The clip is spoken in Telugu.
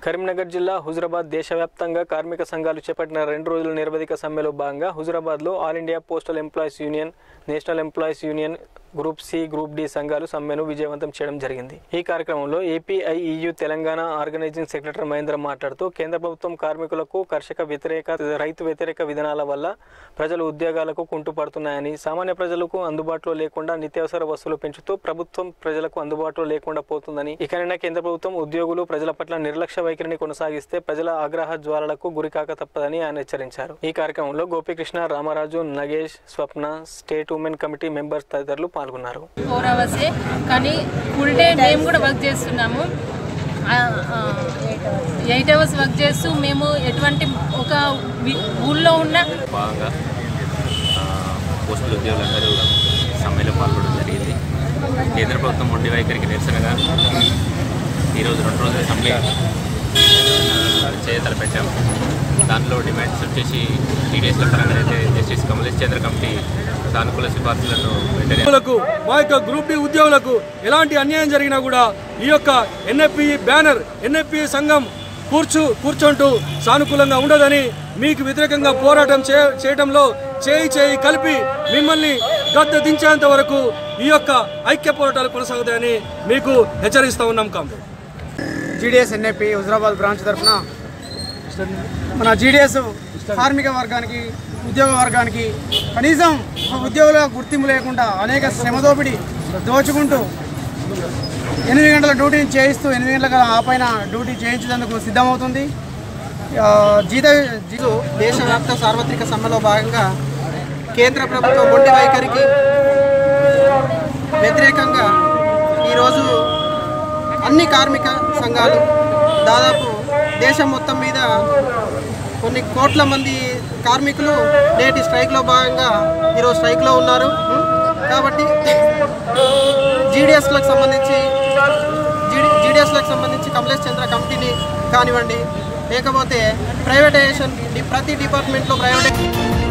కరీంనగర్ జిల్లా హుజురాబాద్ దేశవ్యాప్తంగా కార్మిక సంఘాలు చేపట్టిన రెండు రోజుల నిరవధిక సమ్మెలో భాగంగా హుజురాబాద్లో all India postal employees union national employees union group C group D సంఘాలు సమ్మెను విజయవంతం చేయడం జరిగింది ఈ కార్యక్రమంలో APIEU Telangana organising secretary Mahendra మాట్లాడుతూ కేంద్ర ప్రభుత్వం కార్మికులకు కర్షక వ్యతిరేక రైతు వ్యతిరేక విధానాల వల్ల ప్రజలు ఉద్యోగాలకు కుంటుపడుతున్నాయని సామాన్య ప్రజలకు అందుబాటులో లేకుండా నిత్యావసర వస్తువులు పెంచుతూ ప్రభుత్వం ప్రజలకు అందుబాటులో లేకుండా పోతుందని ఇకనైనా కేంద్ర ప్రభుత్వం ఉద్యోగులు ప్రజల పట్ల నిర్లక్ష్య వైఖరిని కొనసాగిస్తే ప్రజల ఆగ్రహ జ్వాలలకు గురికాక తప్పదని ఆయన హెచ్చరించారు ఈ కార్యక్రమంలో Gopikrishna Ramaraju Nagesh Swapna state women committee members తదితరులు పాల్గొన్నారు ఫోర్ అవర్సే కానీ ఫుల్ డే మేము కూడా వర్క్ చేస్తున్నాము ఎయిట్ అవర్స్ వర్క్ చేస్తూ మేము ఎటువంటి ఒక వి- ఊళ్ళో ఉన్న భాగంగా ఆ, పోస్టుల ఉద్యోగులందరూ సమ్మెలో పాల్గొనడం జరిగింది కేంద్ర ప్రభుత్వం మొండి వైఖరికి నిరసనగా ఈరోజు రెండు రోజుల సమ్మె చేయ తలపెట్టాం దాంట్లో డిమాండ్స్ వచ్చేసి టీడీఎస్ల పరంగా అయితే జస్టిస్ కమలేష్ చంద్ర కమిటీ సానుకూల సిఫార్సులను వెంటనే ఉద్యోగులకు మా యొక్క గ్రూప్ డి ఉద్యోగులకు ఎలాంటి అన్యాయం జరిగినా కూడా ఈ యొక్క ఎన్ఎఫ్పి బ్యానర్ ఎన్ఎఫ్పి సంఘం కూర్చు కూర్చుంటూ సానుకూలంగా ఉండదని మీకు వ్యతిరేకంగా పోరాటం చే చేయడంలో చేయి చేయి కలిపి మిమ్మల్ని గద్దె దించేంత వరకు ఈ యొక్క ఐక్య పోరాటాలు కొనసాగుతాయని మీకు హెచ్చరిస్తా ఉన్నాం compound GDS NAP Huzurabad branch తరఫున మన జీడిఎస్ కార్మిక వర్గానికి ఉద్యోగ వర్గానికి కనీసం ఒక ఉద్యోగుల గుర్తింపు లేకుండా అనేక శ్రమదోపిడి దోచుకుంటూ ఎనిమిది గంటల డ్యూటీని చేయిస్తూ ఎనిమిది గంటల ఆ పైన డ్యూటీ చేయించేందుకు సిద్ధమవుతుంది ఆ, జీత జీతు దేశవ్యాప్త సార్వత్రిక సమ్మెలో భాగంగా కేంద్ర ప్రభుత్వ మొండి వైఖరికి వ్యతిరేకంగా ఈరోజు అన్ని కార్మిక సంఘాలు దాదాపు దేశం మొత్తం మీద కొన్ని కోట్ల మంది కార్మికులు నేటి స్ట్రైక్లో భాగంగా ఈరోజు స్ట్రైక్లో ఉన్నారు ఉం? కాబట్టి జీడిఎస్లకు సంబంధించి జీడి జీడిఎస్లకు సంబంధించి కమలేష్ చంద్ర కమిటీని కానివ్వండి లేకపోతే ప్రైవేటైజేషన్ డి- ప్రతి డిపార్ట్మెంట్లో ప్రైవేటైజేషన్